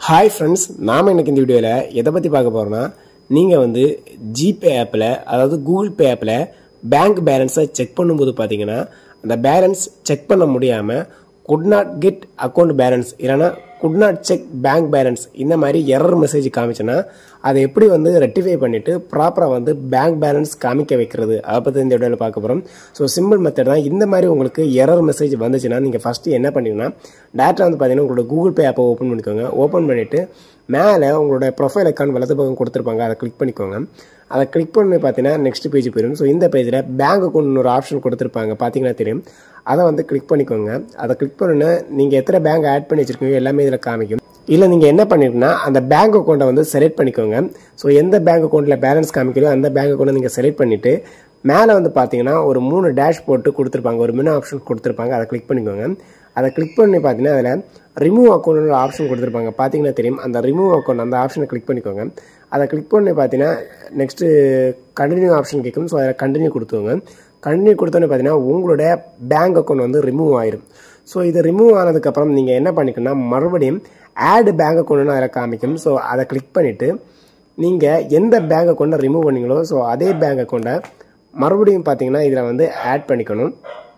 hi friends நாம் இன்னைக்கு இந்த வீடியோவில் எதை பற்றி பார்க்க போகிறோம்னா நீங்கள் வந்து ஜிபே ஆப்பில் அதாவது கூகுள் பே ஆப்பில் பேங்க் பேலன்ஸை செக் பண்ணும்போது பார்த்தீங்கன்னா அந்த பேலன்ஸ் செக் பண்ண முடியாமல் could not get account balance இல்லைனா could not check bank balance இந்த மாதிரி எரர் மெசேஜ் காமிச்சுன்னா அதை எப்படி வந்து ரெக்டிஃபை பண்ணிவிட்டு ப்ராப்பராக வந்து பேங்க் பேலன்ஸ் காமிக்க வைக்கிறது அதை பற்றி இந்த வீடியோவில் பார்க்க போகிறோம் ஸோ சிம்பிள் மெத்தட் தான் இந்த மாதிரி உங்களுக்கு எரர் மெசேஜ் வந்துச்சுன்னா நீங்கள் ஃபஸ்ட்டு என்ன பண்ணீங்கன்னா டேரெக்டாக வந்து பார்த்தீங்கன்னா உங்களோட கூகுள் பே ஆப்பை ஓப்பன் பண்ணிக்கோங்க ஓப்பன் பண்ணிவிட்டு மேலே உங்களோட ப்ரொஃபைல் அக்கௌண்ட் வலது பக்கம் கொடுத்துருப்பாங்க அதை கிளிக் பண்ணிக்கோங்க அதை கிளிக் பண்ணி பார்த்தீங்கன்னா நெக்ஸ்ட் பேஜ் போயிடும் ஸோ இந்த பேஜில் பேங்க் அக்கௌண்ட் ஒரு ஆப்ஷன் கொடுத்துருப்பாங்க பார்த்தீங்கன்னா தெரியும் அதை வந்து கிளிக் பண்ணிக்கோங்க அதை கிளிக் பண்ணுன்னு நீங்கள் எத்தனை பேங்க் ஆட் பண்ணி வச்சிருக்கீங்க எல்லாமே இதில் காமிக்கும் இல்லை நீங்கள் என்ன பண்ணிருக்குன்னா அந்த பேங்க் அக்கௌண்ட்டை வந்து செலக்ட் பண்ணிக்கோங்க ஸோ எந்த பேங்க் அக்கௌண்ட்டில் பேலன்ஸ் காமிக்கிறோ அந்த பேங்க் அக்கௌண்ட்டை நீங்கள் செலக்ட் பண்ணிவிட்டு மேலே வந்து பார்த்தீங்கன்னா ஒரு மூணு டேஷ் போட்டு கொடுத்துருப்பாங்க ஒரு மெனு ஆப்ஷன் கொடுத்துருப்பாங்க அதை கிளிக் பண்ணிக்கோங்க அதை கிளிக் பண்ணி பார்த்தீங்கன்னா அதில் ரிமூவ் அக்கௌண்ட் ஆப்ஷன் கொடுத்துருப்பாங்க பார்த்தீங்கன்னா தெரியும் அந்த ரிமூவ் அக்கௌண்ட் அந்த ஆப்ஷனை கிளிக் பண்ணிக்கோங்க அதை கிளிக் பண்ணி பார்த்தீங்கன்னா நெக்ஸ்ட்டு கண்டினியூ ஆப்ஷன் கேட்கும் ஸோ அதில் கண்டினியூ கொடுத்துவோங்க கண்டினியூ கொடுத்தோன்னே பார்த்தீங்கன்னா உங்களுடைய பேங்க் அக்கௌண்ட் வந்து ரிமூவ் ஆயிரும் ஸோ இது ரிமூவ் ஆனதுக்கப்புறம் நீங்கள் என்ன பண்ணிக்கணும்னா மறுபடியும் ஆட் பேங்க் அக்கௌண்ட்னு அதில் காமிக்கும் ஸோ அதை கிளிக் பண்ணிவிட்டு நீங்கள் எந்த பேங்க் அக்கௌண்ட்டை ரிமூவ் பண்ணீங்களோ ஸோ அதே பேங்க் அக்கௌண்ட்டை மறுபடியும் பார்த்தீங்கன்னா இதில் வந்து ஆட் பண்ணிக்கணும்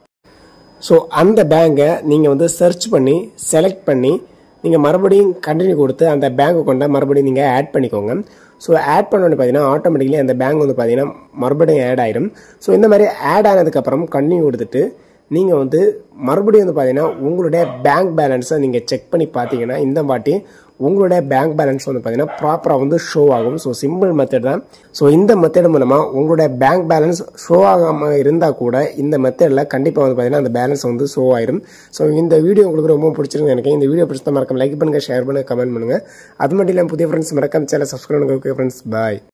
ஸோ அந்த பேங்கை நீங்கள் வந்து சர்ச் பண்ணி செலக்ட் பண்ணி நீங்கள் மறுபடியும் கண்டினியூ கொடுத்து அந்த பேங்க் அக்கௌண்ட்டை மறுபடியும் நீங்கள் ஆட் பண்ணிக்கோங்க ஸோ ஆட் பண்ணோன்னு பார்த்தீங்கன்னா ஆட்டோமேட்டிக்கலி அந்த பேங்க் வந்து பார்த்தீங்கன்னா மறுபடியும் ஆட் ஆயிடும் ஸோ இந்த மாதிரி ஆட் ஆனதுக்கப்புறம் கண்டினியூ கொடுத்துட்டு நீங்கள் வந்து மறுபடியும் வந்து பார்த்தீங்கன்னா உங்களுடைய பேங்க் பேலன்ஸை நீங்கள் செக் பண்ணி பார்த்தீங்கன்னா இந்த வாட்டி உங்களுடைய பேங்க் பேலன்ஸ் வந்து பார்த்தீங்கன்னா ப்ராப்பராக வந்து ஷோ ஆகும் ஸோ சிம்பிள் மெத்தட் தான் ஸோ இந்த மெத்தட் மூலமாக உங்களுடைய பேங்க் பேலன்ஸ் ஷோ ஆகாமல் இருந்தால் கூட இந்த மெத்தடில் கண்டிப்பாக வந்து பார்த்தீங்கன்னா அந்த பேலன்ஸ் வந்து ஷோ ஆயிரும் ஸோ இந்த வீடியோ உங்களுக்கு ரொம்ப பிடிச்சிருக்கு எனக்கு இந்த வீடியோ பிடிச்சா மறக்காம லைக் பண்ணுங்கள் ஷேர் பண்ணுங்கள் கமெண்ட் பண்ணுங்கள் அது மட்டும் இல்லாமல் புதிய ஃப்ரெண்ட்ஸ் மறக்காம சேனல் சப்ஸ்கிரைப் பண்ணுங்க ஓகே ஃப்ரெண்ட்ஸ் பாய்